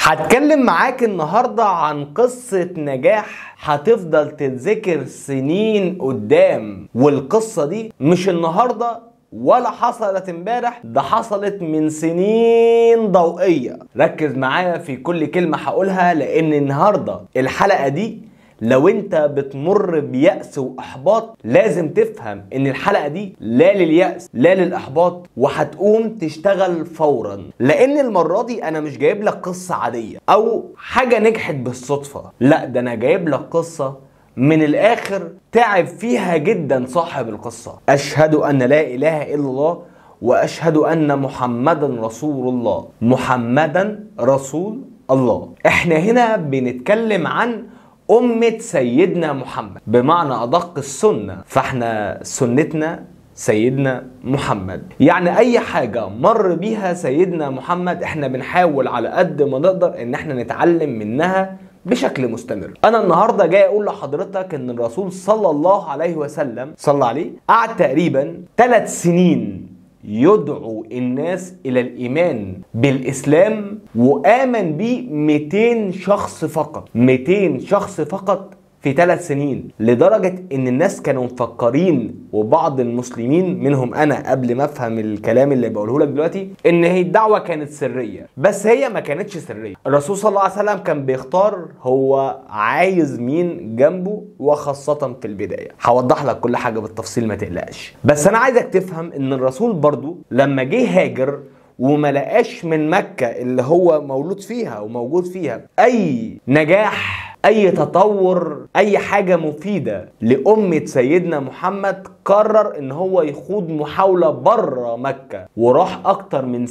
هتكلم معاك النهاردة عن قصة نجاح هتفضل تتذكر سنين قدام والقصة دي مش النهاردة ولا حصلت امبارح ده حصلت من سنين ضوئية ركز معايا في كل كلمة هقولها لان النهاردة الحلقة دي لو انت بتمر بيأس واحباط لازم تفهم ان الحلقة دي لا لليأس لا للاحباط وهتقوم تشتغل فورا لان المرة دي انا مش جايب لك قصة عادية او حاجة نجحت بالصدفة لا ده انا جايب لك قصة من الاخر تعب فيها جدا صاحب القصة اشهد ان لا اله الا الله واشهد ان محمدا رسول الله محمدا رسول الله احنا هنا بنتكلم عن أمة سيدنا محمد بمعنى أدق السنة فاحنا سنتنا سيدنا محمد يعني أي حاجة مر بيها سيدنا محمد احنا بنحاول على قد ما نقدر ان احنا نتعلم منها بشكل مستمر انا النهارده جاي اقول لحضرتك ان الرسول صلى الله عليه وسلم صلى عليه قعد تقريبا ثلاث سنين يدعو الناس الى الايمان بالاسلام وامن بيه 200 شخص فقط 200 شخص فقط في ثلاث سنين لدرجة ان الناس كانوا مفكرين وبعض المسلمين منهم انا قبل ما افهم الكلام اللي بقوله لك دلوقتي ان هي الدعوة كانت سرية بس هي ما كانتش سرية الرسول صلى الله عليه وسلم كان بيختار هو عايز مين جنبه وخاصة في البداية هوضح لك كل حاجة بالتفصيل ما تقلقش بس انا عايزك تفهم ان الرسول برضو لما جه هاجر وما لقاش من مكة اللي هو مولود فيها وموجود فيها أي نجاح أي تطور أي حاجة مفيدة لأمة سيدنا محمد قرر إن هو يخوض محاولة بره مكة وراح أكتر من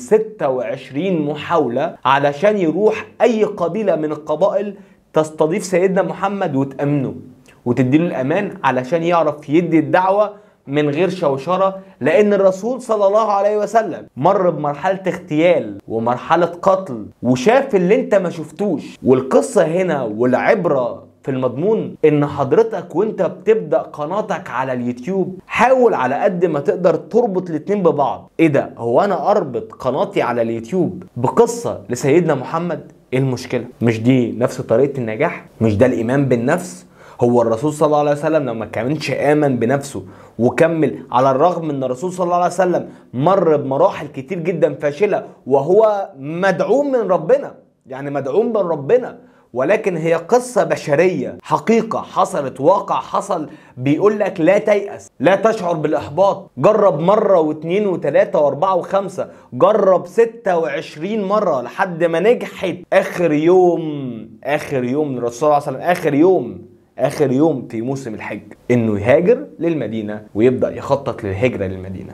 26 محاولة علشان يروح أي قبيلة من القبائل تستضيف سيدنا محمد وتأمنه وتديله الأمان علشان يعرف يدي الدعوة من غير شوشرة لأن الرسول صلى الله عليه وسلم مر بمرحلة اغتيال ومرحلة قتل وشاف اللي انت ما شفتوش والقصة هنا والعبرة في المضمون ان حضرتك وانت بتبدا قناتك على اليوتيوب حاول على قد ما تقدر تربط الاتنين ببعض ايه ده هو انا اربط قناتي على اليوتيوب بقصه لسيدنا محمد ايه المشكله مش دي نفس طريقه النجاح مش ده الايمان بالنفس هو الرسول صلى الله عليه وسلم لما كانش امن بنفسه وكمل على الرغم ان الرسول صلى الله عليه وسلم مر بمراحل كتير جدا فاشله وهو مدعوم من ربنا يعني مدعوم من ربنا ولكن هي قصة بشرية حقيقة حصلت واقع حصل بيقول لك لا تيأس لا تشعر بالإحباط جرب مرة واثنين وثلاثة واربعة وخمسة جرب ستة وعشرين مرة لحد ما نجحت آخر يوم آخر يوم الرسول صلى الله عليه وسلم آخر يوم اخر يوم في موسم الحج انه يهاجر للمدينه ويبدا يخطط للهجره للمدينه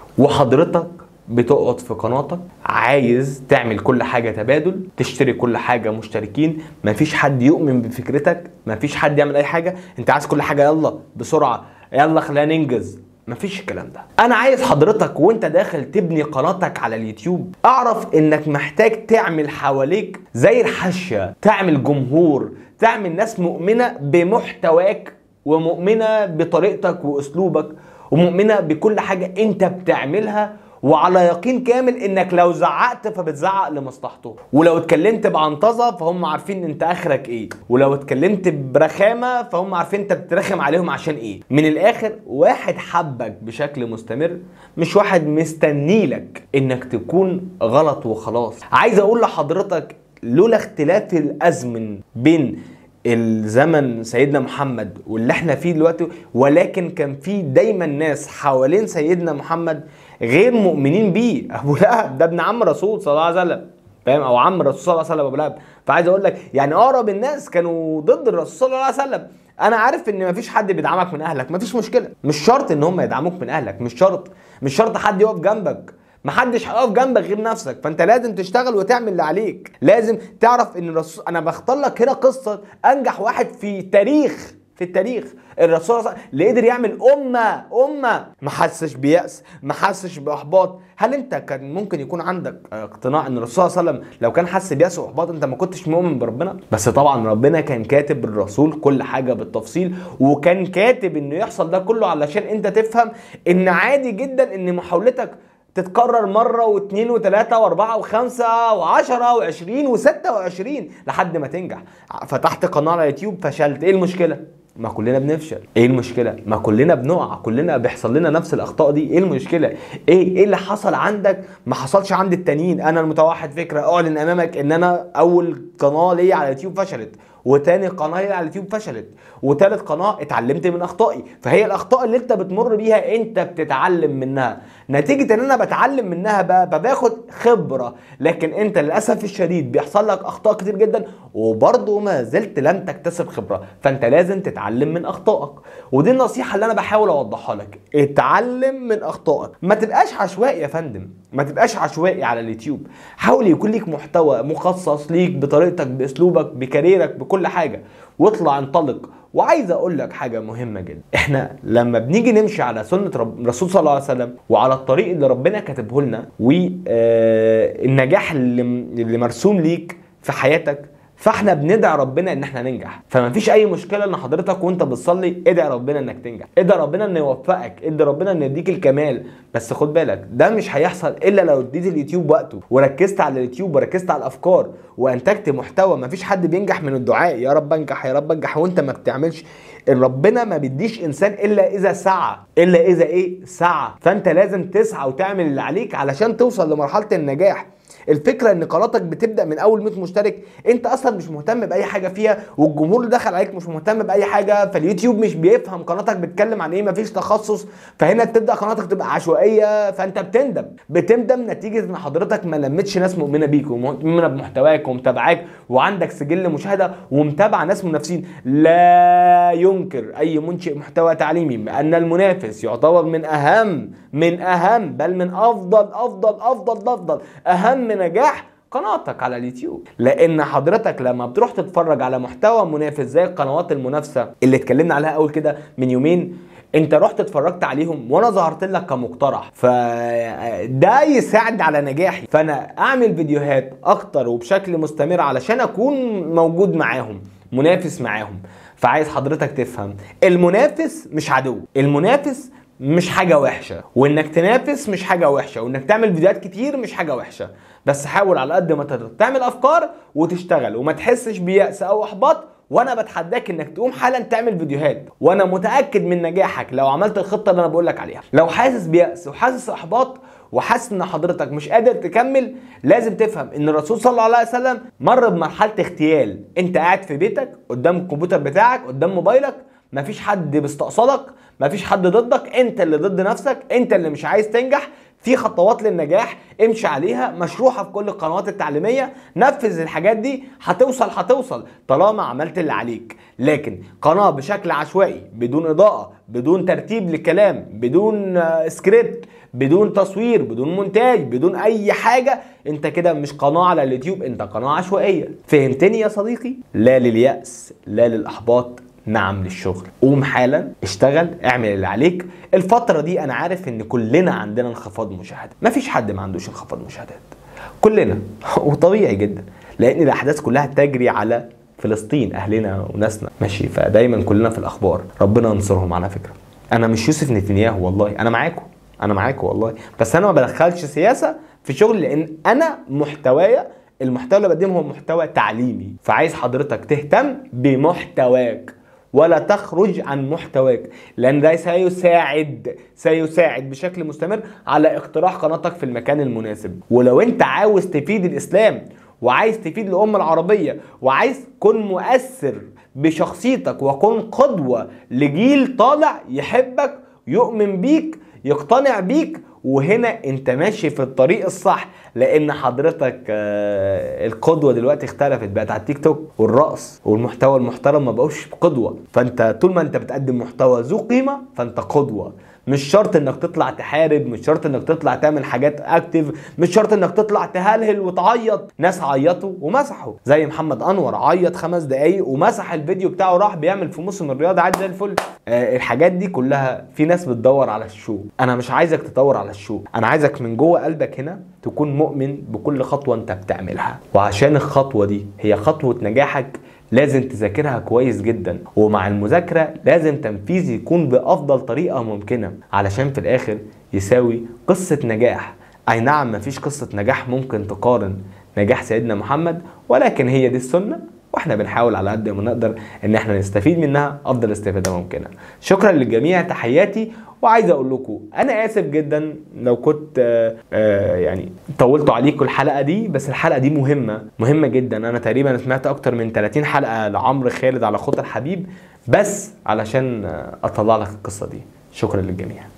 وحضرتك بتقعد في قناتك عايز تعمل كل حاجه تبادل تشتري كل حاجه مشتركين مفيش حد يؤمن بفكرتك مفيش حد يعمل اي حاجه انت عايز كل حاجه يلا بسرعه يلا خلينا ننجز مفيش الكلام ده انا عايز حضرتك وانت داخل تبني قناتك على اليوتيوب اعرف انك محتاج تعمل حواليك زي الحاشيه تعمل جمهور تعمل ناس مؤمنه بمحتواك ومؤمنه بطريقتك واسلوبك ومؤمنه بكل حاجه انت بتعملها وعلى يقين كامل انك لو زعقت فبتزعق لمصلحته ولو اتكلمت بعنطزه فهم عارفين انت اخرك ايه ولو اتكلمت برخامه فهم عارفين انت بترخم عليهم عشان ايه من الاخر واحد حبك بشكل مستمر مش واحد مستني لك انك تكون غلط وخلاص عايز اقول لحضرتك لولا اختلاف الازمن بين الزمن سيدنا محمد واللي احنا فيه دلوقتي ولكن كان في دايما ناس حوالين سيدنا محمد غير مؤمنين بيه ابو لهب ده ابن عم الرسول صلى الله عليه وسلم فاهم او عم الرسول صلى الله عليه وسلم ابو لهب فعايز اقول لك يعني اقرب الناس كانوا ضد الرسول صلى الله عليه وسلم انا عارف ان مفيش حد بيدعمك من اهلك مفيش مشكله مش شرط ان هم يدعموك من اهلك مش شرط مش شرط حد يقف جنبك محدش هيقف جنبك غير نفسك فانت لازم تشتغل وتعمل اللي عليك لازم تعرف ان الرسول انا بختار لك هنا قصه انجح واحد في تاريخ في التاريخ الرسول صلى الله عليه وسلم اللي قدر يعمل امه امه ما حسش بيأس ما حسش باحباط هل انت كان ممكن يكون عندك اقتناع ان الرسول صلى الله عليه وسلم لو كان حس بيأس واحباط انت ما كنتش مؤمن بربنا بس طبعا ربنا كان كاتب بالرسول كل حاجه بالتفصيل وكان كاتب انه يحصل ده كله علشان انت تفهم ان عادي جدا ان محاولتك تتكرر مرة واثنين وثلاثة واربعة وخمسة وعشرة وعشرين وستة وعشرين لحد ما تنجح فتحت قناة على يوتيوب فشلت ايه المشكلة؟ ما كلنا بنفشل ايه المشكله ما كلنا بنقع كلنا بيحصل لنا نفس الاخطاء دي ايه المشكله ايه ايه اللي حصل عندك ما حصلش عند التانيين انا المتوحد فكره اعلن امامك ان انا اول قناه ليا على يوتيوب فشلت وتاني قناه ليا على اليوتيوب فشلت وتالت قناه اتعلمت من اخطائي فهي الاخطاء اللي انت بتمر بيها انت بتتعلم منها نتيجه ان انا بتعلم منها بقى باخد خبره لكن انت للاسف الشديد بيحصل لك اخطاء كتير جدا وبرضه ما زلت لم تكتسب خبره فانت لازم تتعلم من اخطائك ودي النصيحه اللي انا بحاول اوضحها لك اتعلم من اخطائك ما تبقاش عشوائي يا فندم ما تبقاش عشوائي على اليوتيوب حاول يكون ليك محتوى مخصص ليك بطريقتك باسلوبك بكاريرك بكل حاجه واطلع انطلق وعايز اقول لك حاجه مهمه جدا احنا لما بنيجي نمشي على سنه رب الرسول صلى الله عليه وسلم وعلى الطريق اللي ربنا كاتبه لنا والنجاح اللي اللي مرسوم ليك في حياتك فاحنا بندعي ربنا ان احنا ننجح فما فيش اي مشكله ان حضرتك وانت بتصلي ادعي ربنا انك تنجح ادعي ربنا انه يوفقك ادعي ربنا انه يديك الكمال بس خد بالك ده مش هيحصل الا لو اديت اليوتيوب وقته وركزت على اليوتيوب وركزت على الافكار وانتجت محتوى ما فيش حد بينجح من الدعاء يا رب انجح يا رب انجح وانت ما بتعملش ربنا ما بيديش انسان الا اذا سعى الا اذا ايه سعى فانت لازم تسعى وتعمل اللي عليك علشان توصل لمرحله النجاح الفكره ان قناتك بتبدا من اول 100 مشترك انت اصلا مش مهتم باي حاجه فيها والجمهور اللي دخل عليك مش مهتم باي حاجه فاليوتيوب مش بيفهم قناتك بتتكلم عن ايه مفيش تخصص فهنا تبدا قناتك تبقى عشوائيه فانت بتندم بتندم نتيجه ان حضرتك ما لمتش ناس مؤمنه بيك ومؤمنه بمحتواك ومتابعاك وعندك سجل مشاهده ومتابعه ناس منافسين لا ينكر اي منشئ محتوى تعليمي بان المنافس يعتبر من اهم من اهم بل من افضل افضل افضل افضل اهم نجاح قناتك على اليوتيوب لان حضرتك لما بتروح تتفرج على محتوى منافس زي القنوات المنافسه اللي اتكلمنا عليها اول كده من يومين انت رحت اتفرجت عليهم وانا ظهرت لك كمقترح فده يساعد على نجاحي فانا اعمل فيديوهات اكتر وبشكل مستمر علشان اكون موجود معاهم منافس معاهم فعايز حضرتك تفهم المنافس مش عدو المنافس مش حاجة وحشة وانك تنافس مش حاجة وحشة وانك تعمل فيديوهات كتير مش حاجة وحشة بس حاول على قد ما تقدر تعمل افكار وتشتغل وما تحسش بيأس او احباط وانا بتحداك انك تقوم حالا تعمل فيديوهات وانا متاكد من نجاحك لو عملت الخطه اللي انا بقول لك عليها لو حاسس بيأس وحاسس احباط وحاسس ان حضرتك مش قادر تكمل لازم تفهم ان الرسول صلى الله عليه وسلم مر بمرحله اغتيال انت قاعد في بيتك قدام الكمبيوتر بتاعك قدام موبايلك مفيش حد بيستقصدك مفيش حد ضدك انت اللي ضد نفسك انت اللي مش عايز تنجح في خطوات للنجاح امشي عليها مشروحه في كل القنوات التعليميه نفذ الحاجات دي هتوصل هتوصل طالما عملت اللي عليك لكن قناه بشكل عشوائي بدون اضاءه بدون ترتيب للكلام بدون سكريبت بدون تصوير بدون مونتاج بدون اي حاجه انت كده مش قناه على اليوتيوب انت قناه عشوائيه فهمتني يا صديقي لا للياس لا للاحباط نعم للشغل قوم حالا اشتغل اعمل اللي عليك الفترة دي انا عارف ان كلنا عندنا انخفاض مشاهدات مفيش حد ما عندوش انخفاض مشاهدات كلنا وطبيعي جدا لان الاحداث كلها تجري على فلسطين اهلنا وناسنا ماشي فدايما كلنا في الاخبار ربنا ينصرهم على فكرة انا مش يوسف نتنياهو والله انا معاكم انا معاكم والله بس انا ما بدخلش سياسة في شغل لان انا محتوايا المحتوى اللي بقدمه هو محتوى تعليمي فعايز حضرتك تهتم بمحتواك ولا تخرج عن محتواك لان ده سيساعد سيساعد بشكل مستمر على اقتراح قناتك في المكان المناسب ولو انت عاوز تفيد الاسلام وعايز تفيد الامه العربيه وعايز تكون مؤثر بشخصيتك وكن قدوه لجيل طالع يحبك يؤمن بيك يقتنع بيك وهنا انت ماشي في الطريق الصح لان حضرتك القدوه دلوقتي اختلفت بقت على التيك توك والرقص والمحتوى المحترم ما بقوش قدوه فانت طول ما انت بتقدم محتوى ذو قيمه فانت قدوه مش شرط انك تطلع تحارب مش شرط انك تطلع تعمل حاجات اكتف مش شرط انك تطلع تهلهل وتعيط ناس عيطوا ومسحوا زي محمد انور عيط خمس دقايق ومسح الفيديو بتاعه راح بيعمل في موسم الرياضه عادي زي الفل آه الحاجات دي كلها في ناس بتدور على الشو انا مش عايزك تدور على الشو انا عايزك من جوه قلبك هنا تكون مؤمن بكل خطوه انت بتعملها وعشان الخطوه دي هي خطوه نجاحك لازم تذاكرها كويس جدا ومع المذاكرة لازم تنفيذ يكون بأفضل طريقة ممكنة علشان في الآخر يساوي قصة نجاح اي نعم مفيش قصة نجاح ممكن تقارن نجاح سيدنا محمد ولكن هي دي السنة واحنا بنحاول على قد ما نقدر ان احنا نستفيد منها افضل استفاده ممكنه شكرا للجميع تحياتي وعايز اقول لكم انا اسف جدا لو كنت آه، آه، يعني طولت عليكم الحلقه دي بس الحلقه دي مهمه مهمه جدا انا تقريبا سمعت اكتر من 30 حلقه لعمرو خالد على خط الحبيب بس علشان آه، اطلع لك القصه دي شكرا للجميع